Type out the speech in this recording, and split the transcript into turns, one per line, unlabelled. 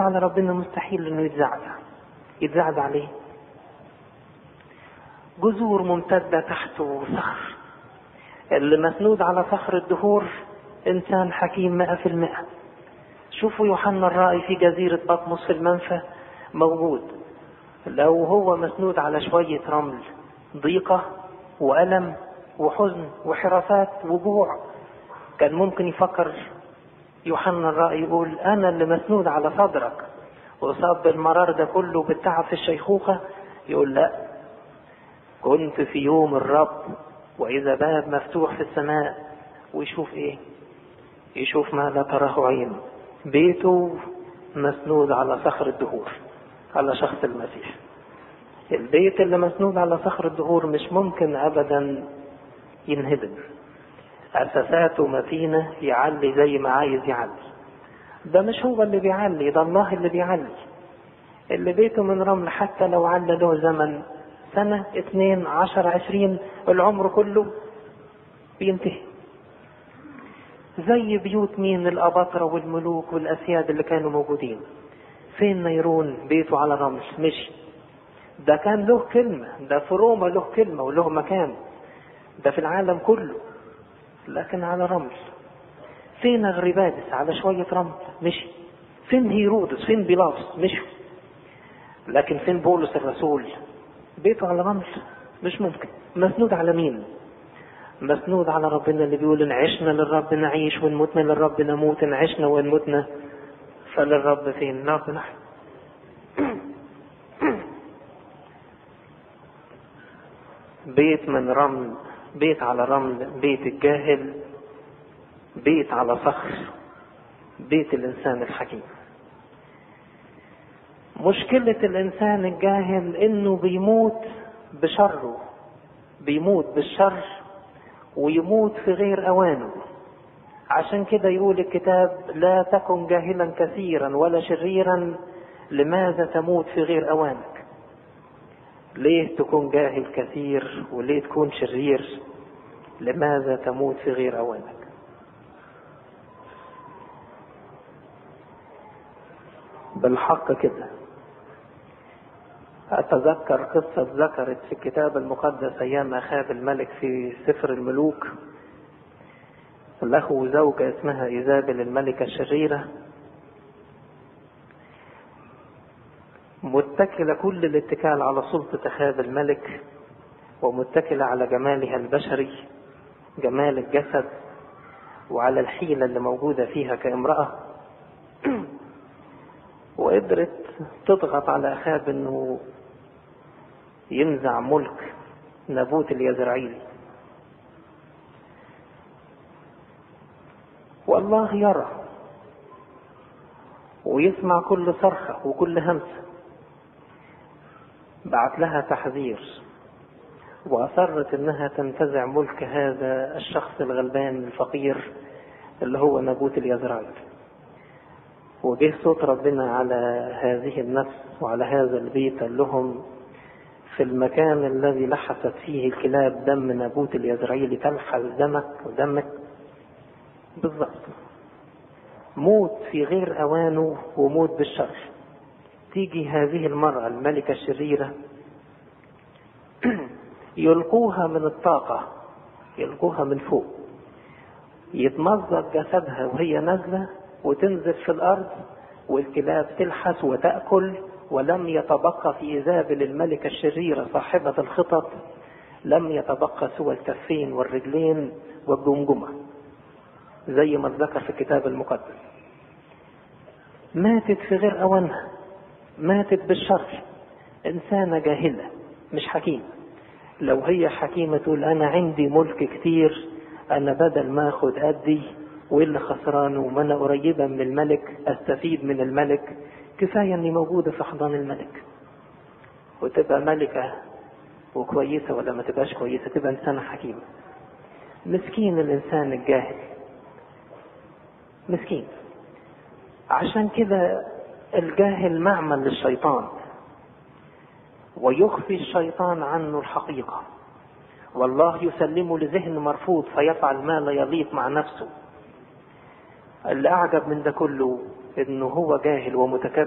على ربنا مستحيل انه يتزعزع يتزعزع ليه جذور ممتدة تحته صخر اللي مسنود على صخر الدهور انسان حكيم مئة في المئة شوفوا يوحنا الرائي في جزيرة بطمس في المنفى موجود لو هو مسنود على شوية رمل ضيقة وألم وحزن وحراسات وجوع كان ممكن يفكر يوحنا الرأي يقول أنا اللي مسنود على صدرك وصاب بالمرار ده كله بالتعب في الشيخوخة يقول لا كنت في يوم الرب وإذا باب مفتوح في السماء ويشوف إيه يشوف ما لا تراه عين بيته مسنود على صخر الدهور على شخص المسيح البيت اللي مسنود على صخر الدهور مش ممكن أبدا ينهدم أساساته متينة يعلي زي ما عايز يعلي ده مش هو اللي بيعلي ده الله اللي بيعلي اللي بيته من رمل حتى لو على له زمن سنة اثنين عشر عشرين العمر كله بينتهي زي بيوت مين الأباطرة والملوك والأسياد اللي كانوا موجودين فين نيرون بيته على رمل مشي ده كان له كلمة ده في روما له كلمة وله مكان ده في العالم كله لكن على رمل فين أغربادس على شوية رمل مشي فين هيرودس فين بيلاطس مشوا لكن فين بولس الرسول بيته على رمل مش ممكن مسنود على مين مسنود على ربنا اللي بيقول ان عشنا للرب نعيش وان متنا للرب نموت ان عشنا وان متنا فللرب فين نرد نحن بيت من رمل بيت على رمل بيت الجاهل بيت على صخر بيت الانسان الحكيم مشكلة الانسان الجاهل انه بيموت بشره بيموت بالشر ويموت في غير اوانه عشان كده يقول الكتاب لا تكن جاهلا كثيرا ولا شريرا لماذا تموت في غير اوانك ليه تكون جاهل كثير وليه تكون شرير لماذا تموت في غير اوانك بالحق كده أتذكر قصة ذكرت في الكتاب المقدس أيام أخاب الملك في سفر الملوك له زوجة اسمها إيزابل الملكة الشريرة متكلة كل الاتكال على سلطة أخاب الملك ومتكلة على جمالها البشري جمال الجسد وعلى الحيلة اللي موجودة فيها كامرأة وقدرت تضغط على أخاب أنه ينزع ملك نابوت اليزرعيلي والله يرى ويسمع كل صرخة وكل همسة بعت لها تحذير وأصرت إنها تنتزع ملك هذا الشخص الغلبان الفقير اللي هو نابوت اليزرعيلي وجه صوت ربنا على هذه النفس وعلى هذا البيت قال لهم في المكان الذي لحست فيه الكلاب دم نابوت اليزرعيلي تلحس دمك ودمك بالضبط موت في غير أوانه وموت بالشر تيجي هذه المرأة الملكة الشريرة يلقوها من الطاقة يلقوها من فوق يتمزق جسدها وهي نازلة وتنزل في الأرض والكلاب تلحس وتأكل ولم يتبقى في إيزابل الملكة الشريرة صاحبة الخطط لم يتبقى سوى الكفين والرجلين والجمجمة زي ما اتذكر في الكتاب المقدس ماتت في غير أوانها ماتت بالشر إنسانة جاهلة مش حكيمة لو هي حكيمة تقول أنا عندي ملك كتير أنا بدل ما أخد أدي وإيه اللي خسران وما أنا قريبة من الملك أستفيد من الملك كفاية إني موجودة في حضان الملك وتبقى ملكة وكويسة ولا ما تبقاش كويسة تبقى إنسانة حكيمة مسكين الإنسان الجاهل مسكين عشان كده الجاهل معمل للشيطان ويخفي الشيطان عنه الحقيقة والله يسلمه لذهن مرفوض فيفعل ما لا يليق مع نفسه اللي أعجب من ده كله إنه هو جاهل ومتكبر